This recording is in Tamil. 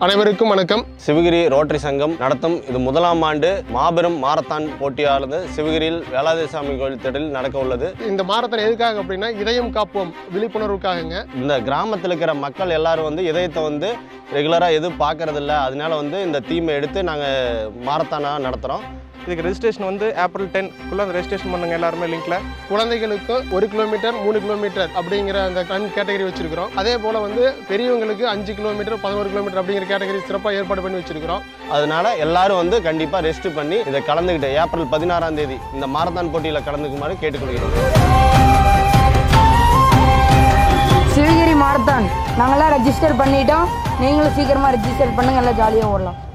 அனைவருக்கும் வணக்கம் சிவகிரி ரோட்டரி சங்கம் நடத்தும் இது முதலாம் ஆண்டு மாபெரும் மாரத்தான் போட்டியானது சிவகிரியில் வேளாதேசாமி கோயில் திடலில் நடக்க உள்ளது இந்த மாரத்தான் எதுக்காக அப்படின்னா இதயம் காப்போம் விழிப்புணர்வுக்காகங்க இந்த கிராமத்தில் இருக்கிற மக்கள் எல்லாரும் வந்து இதயத்தை வந்து ரெகுலராக எதுவும் பார்க்கறதில்ல அதனால வந்து இந்த தீமை எடுத்து நாங்கள் மாரத்தானாக நடத்துகிறோம் இதுக்கு ரெஜிஸ்ட்ரேஷன் வந்து ஏப்ரல் டென்க்குள்ளே அந்த ரெஜிஸ்ட்ரேஷன் பண்ணுங்க எல்லாருமே லிங்க்ல குழந்தைகளுக்கும் ஒரு கிலோமீட்டர் மூணு கிலோமீட்டர் அப்படிங்கிற அந்த டைம் கேட்டகரி வச்சிருக்கிறோம் அதே போல வந்து பெரியவங்களுக்கு அஞ்சு கிலோமீட்டர் பதினோரு கிலோமீட்டர் அப்படிங்கிற கேட்டகரி சிறப்பாக ஏற்பாடு பண்ணி வச்சிருக்கிறோம் அதனால எல்லாரும் வந்து கண்டிப்பாக ரெஸ்ட் பண்ணி இதை கலந்துக்கிட்டு ஏப்ரல் பதினாறாம் தேதி இந்த மாரத்தான் போட்டியில் கலந்துக்குமாறு கேட்டுக்கொள்கிறோம் சிவகிரி மாரத்தான் நாங்களாம் ரெஜிஸ்டர் பண்ணிட்டோம் நீங்களும் சீக்கிரமாக ரெஜிஸ்டர் பண்ணுங்க எல்லாம் ஜாலியாக ஓடலாம்